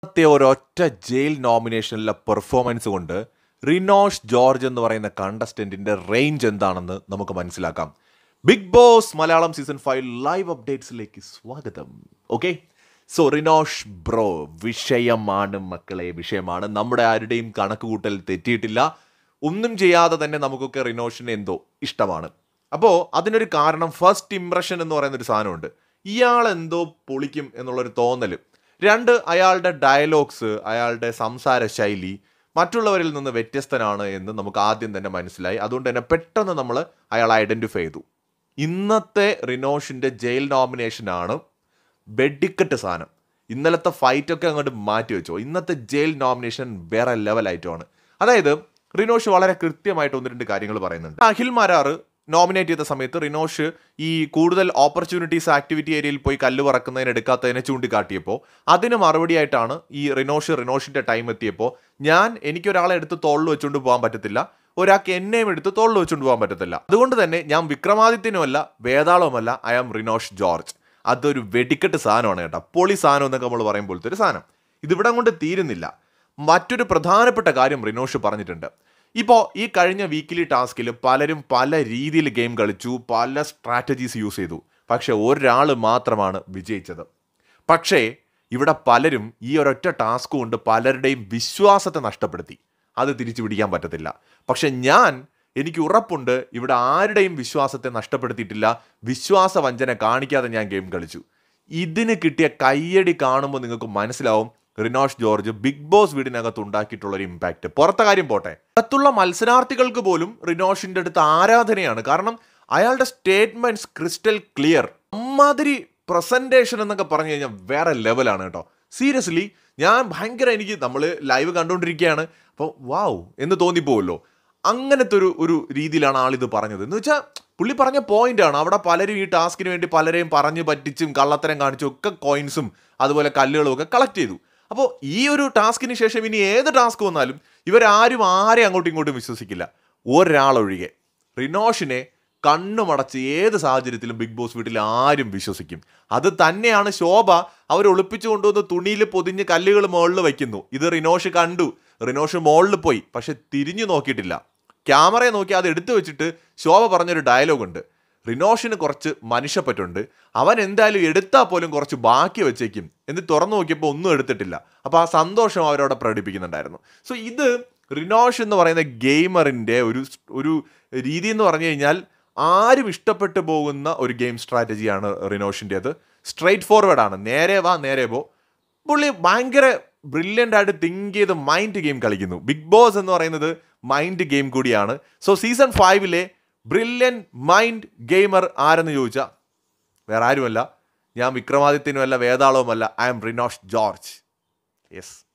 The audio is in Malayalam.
ഇന്നത്തെ ഒരൊറ്റ ജയിൽ നോമിനേഷനിലെ പെർഫോമൻസ് കൊണ്ട് റിനോഷ് ജോർജ് എന്ന് പറയുന്ന കണ്ടസ്റ്റന്റിന്റെ റേഞ്ച് എന്താണെന്ന് നമുക്ക് മനസ്സിലാക്കാം Bigg Boss Malayalam season five live അപ്ഡേറ്റ്സിലേക്ക് സ്വാഗതം ഓക്കെ സോ റിനോഷ് ബ്രോ വിഷയമാണ് മക്കളെ വിഷയമാണ് നമ്മുടെ ആരുടെയും കണക്കുകൂട്ടൽ തെറ്റിയിട്ടില്ല ഒന്നും ചെയ്യാതെ തന്നെ നമുക്കൊക്കെ റിനോഷിന് എന്തോ ഇഷ്ടമാണ് അപ്പോൾ അതിനൊരു കാരണം ഫസ്റ്റ് ഇംപ്രഷൻ എന്ന് പറയുന്ന ഒരു സാധനമുണ്ട് ഇയാൾ എന്തോ പൊളിക്കും എന്നുള്ളൊരു തോന്നൽ രണ്ട് അയാളുടെ ഡയലോഗ്സ് അയാളുടെ സംസാര ശൈലി മറ്റുള്ളവരിൽ നിന്ന് വ്യത്യസ്തനാണ് എന്ന് നമുക്ക് ആദ്യം തന്നെ മനസ്സിലായി അതുകൊണ്ട് തന്നെ പെട്ടെന്ന് നമ്മൾ അയാൾ ഐഡന്റിഫൈ ചെയ്തു ഇന്നത്തെ റിനോഷിന്റെ ജയിൽ നോമിനേഷനാണ് വെടിക്കെട്ട് സാധനം ഇന്നലത്തെ ഫൈറ്റൊക്കെ അങ്ങോട്ട് മാറ്റി വെച്ചോ ഇന്നത്തെ ജയിൽ നോമിനേഷൻ വേറെ ലെവലായിട്ടുമാണ് അതായത് റിനോഷ് വളരെ കൃത്യമായിട്ട് ഒന്ന് രണ്ട് കാര്യങ്ങൾ പറയുന്നുണ്ട് അഖിൽ മാരാറ് നോമിനേറ്റ് ചെയ്ത സമയത്ത് റിനോഷ് ഈ കൂടുതൽ ഓപ്പർച്യൂണിറ്റീസ് ആക്ടിവിറ്റി ഏരിയയിൽ പോയി കല്ല് പറക്കുന്നതിന് എടുക്കാത്തതിനെ ചൂണ്ടിക്കാട്ടിയപ്പോൾ അതിന് മറുപടിയായിട്ടാണ് ഈ റിനോഷ് റിനോഷിന്റെ ടൈം എത്തിയപ്പോൾ ഞാൻ എനിക്കൊരാളെ എടുത്ത് തോളിൽ വെച്ചുകൊണ്ട് പോകാൻ പറ്റത്തില്ല ഒരാൾക്ക് എന്നെയും എടുത്ത് തോളിൽ വെച്ചുകൊണ്ട് പോകാൻ പറ്റത്തില്ല അതുകൊണ്ട് തന്നെ ഞാൻ വിക്രമാദിത്യനുമല്ല വേതാളവുമല്ല ഐ ആം റിനോഷ് ജോർജ് അതൊരു വെടിക്കെട്ട് സാധനമാണ് കേട്ടോ പൊളി സാധനം എന്നൊക്കെ നമ്മൾ പറയുമ്പോഴത്തെ ഒരു സാധനം ഇതിവിടെ കൊണ്ട് തീരുന്നില്ല മറ്റൊരു പ്രധാനപ്പെട്ട കാര്യം റിനോഷ് പറഞ്ഞിട്ടുണ്ട് ഇപ്പോൾ ഈ കഴിഞ്ഞ വീക്കിലി ടാസ്കിൽ പലരും പല രീതിയിൽ ഗെയിം കളിച്ചു പല സ്ട്രാറ്റജീസ് യൂസ് ചെയ്തു പക്ഷെ ഒരാൾ മാത്രമാണ് വിജയിച്ചത് പക്ഷേ ഇവിടെ പലരും ഈ ഒരൊറ്റ ടാസ്ക് കൊണ്ട് പലരുടെയും വിശ്വാസത്തെ നഷ്ടപ്പെടുത്തി അത് തിരിച്ചു പിടിക്കാൻ പറ്റത്തില്ല പക്ഷെ ഞാൻ എനിക്ക് ഉറപ്പുണ്ട് ഇവിടെ ആരുടെയും വിശ്വാസത്തെ നഷ്ടപ്പെടുത്തിയിട്ടില്ല വിശ്വാസവഞ്ചന കാണിക്കാതെ ഞാൻ ഗെയിം കളിച്ചു ഇതിന് കിട്ടിയ കയ്യടി കാണുമ്പോൾ നിങ്ങൾക്ക് മനസ്സിലാവും റിനോഷ് ജോർജ് ബിഗ് ബോസ് വീടിനകത്ത് ഉണ്ടാക്കിയിട്ടുള്ള ഒരു ഇമ്പാക്റ്റ് പുറത്തെ കാര്യം പോട്ടെ അകത്തുള്ള മത്സരാർത്ഥികൾക്ക് പോലും റിനോഷിന്റെ അടുത്ത് ആരാധനയാണ് കാരണം അയാളുടെ സ്റ്റേറ്റ്മെന്റ്സ് ക്രിസ്റ്റൽ ക്ലിയർ അമ്മാതിരി പ്രസന്റേഷൻ എന്നൊക്കെ പറഞ്ഞു കഴിഞ്ഞാൽ വേറെ ലെവലാണ് കേട്ടോ സീരിയസ്ലി ഞാൻ ഭയങ്കര എനിക്ക് നമ്മൾ ലൈവ് കണ്ടുകൊണ്ടിരിക്കുകയാണ് അപ്പോൾ വാവ് എന്ന് തോന്നിപ്പോവല്ലോ അങ്ങനത്തെ ഒരു ഒരു രീതിയിലാണ് ആളിത് പറഞ്ഞത് എന്ന് വെച്ചാൽ പുള്ളി പറഞ്ഞ പോയിന്റ് ആണ് അവിടെ പലരും ഈ ടാസ്കിന് വേണ്ടി പലരെയും പറഞ്ഞു പറ്റിച്ചും കള്ളത്തരം കാണിച്ചും ഒക്കെ കോയിൻസും അതുപോലെ കല്ലുകളും ഒക്കെ കളക്ട് ചെയ്തു അപ്പോൾ ഈ ഒരു ടാസ്കിന് ശേഷം ഇനി ഏത് ടാസ്ക് വന്നാലും ഇവരാരും ആരെയും അങ്ങോട്ടും ഇങ്ങോട്ടും വിശ്വസിക്കില്ല ഒരാളൊഴികെ റിനോഷിനെ കണ്ണുമടച്ച് ഏത് സാഹചര്യത്തിലും ബിഗ് ബോസ് വീട്ടിൽ ആരും വിശ്വസിക്കും അത് തന്നെയാണ് ശോഭ അവർ ഒളിപ്പിച്ചു കൊണ്ടുവന്ന് തുണിയിൽ പൊതിഞ്ഞ് കല്ലുകൾ മുകളിൽ വയ്ക്കുന്നു ഇത് റിനോഷ് കണ്ടു റിനോഷ് മുകളിൽ പോയി പക്ഷെ തിരിഞ്ഞു നോക്കിയിട്ടില്ല ക്യാമറയെ നോക്കി അത് എടുത്തു വെച്ചിട്ട് ശോഭ പറഞ്ഞൊരു ഡയലോഗ് ഉണ്ട് റിനോഷിന് കുറച്ച് മനുഷ്യപ്പറ്റുണ്ട് അവൻ എന്തായാലും എടുത്താൽ പോലും കുറച്ച് ബാക്കി വെച്ചേക്കും എന്ന് തുറന്നു നോക്കിയപ്പോൾ ഒന്നും എടുത്തിട്ടില്ല അപ്പോൾ ആ സന്തോഷം അവരവിടെ പ്രകടിപ്പിക്കുന്നുണ്ടായിരുന്നു സോ ഇത് റിനോഷ് എന്ന് പറയുന്ന ഗെയിമറിൻ്റെ ഒരു ഒരു രീതി എന്ന് പറഞ്ഞു കഴിഞ്ഞാൽ ആരും ഇഷ്ടപ്പെട്ടു പോകുന്ന ഒരു ഗെയിം സ്ട്രാറ്റജിയാണ് റിനോഷിൻ്റേത് സ്ട്രെയിറ്റ് ഫോർവേഡ് ആണ് നേരെ വാ നേരെ പോ പുള്ളി ഭയങ്കര ബ്രില്യൻ്റ് ആയിട്ട് തിങ്ക് ചെയ്ത് മൈൻഡ് ഗെയിം കളിക്കുന്നു ബിഗ് ബോസ് എന്ന് പറയുന്നത് മൈൻഡ് ഗെയിം കൂടിയാണ് സോ സീസൺ ഫൈവിലെ ബ്രില്യൻ മൈൻഡ് ഗെയിമർ ആരെന്ന് ചോദിച്ചാൽ വേറെ ആരുമല്ല ഞാൻ വിക്രമാദിത്യനുമല്ല വേതാളവുമല്ല I am Rinosh George yes